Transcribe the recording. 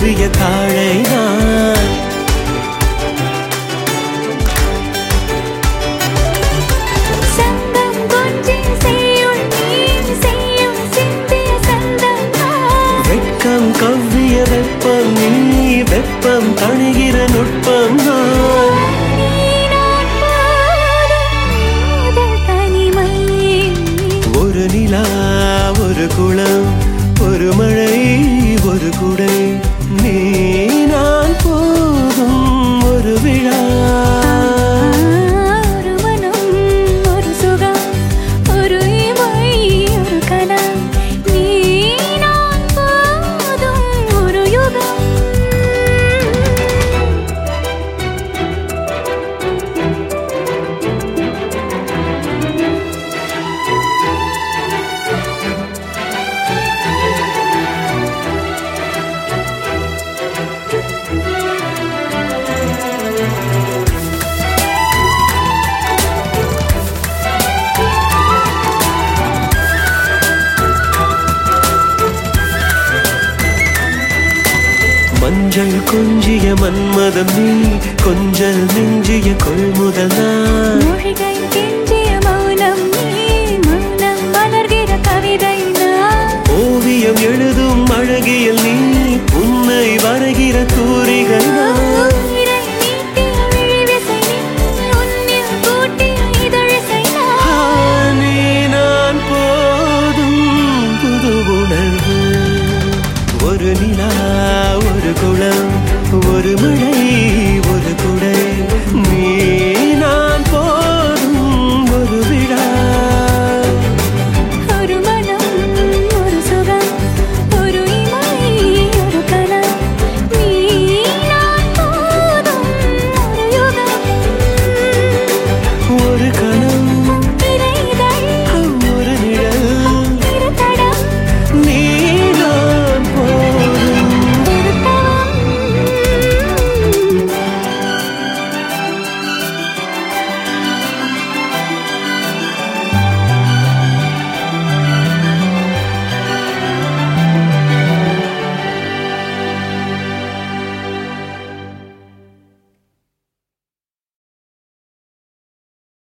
கவ்விய காளை நான் சங்கம் கொஞ்சி செய்யுள் நீ செய்யும் சிந்திய சந்தம் நான். வெட்கம் கவ்விய வெப்பம் நீ வெப்பம் தணிகிற நுட்பம் நான் நீ நான் போதும் முதல் தனிமை ஒரு நிலா ஒரு குளம் ஒரு மழை ஒரு குடை நீ நான் போதும் ஒரு விழா ஒரு மனம் ஒரு சுகம் ஒரு இமை ஒரு கணம் நீ நான் போதும் ஒரு யுகம் மஞ்சள் கொஞ்சிய மன்மதம் நீ கொஞ்சல் மிஞ்சிய கொள்முதல் நான் மொழிகை கெஞ்சிய மௌனம் நீ மௌனம் மலர்கிற கவிதை நான் ஓவியம் எழுதும் அழகியல் நீ உன்னை வரைகிற தூரிகை நான் உயிரை நீட்டிய விழிவிசை நீ உன்னில் கூட்டிய இதழிசை நான் ஆ, நீ நான் போதும் புது உணர்வு ஒரு நிலா ஒரு குளம் ஒரு மழை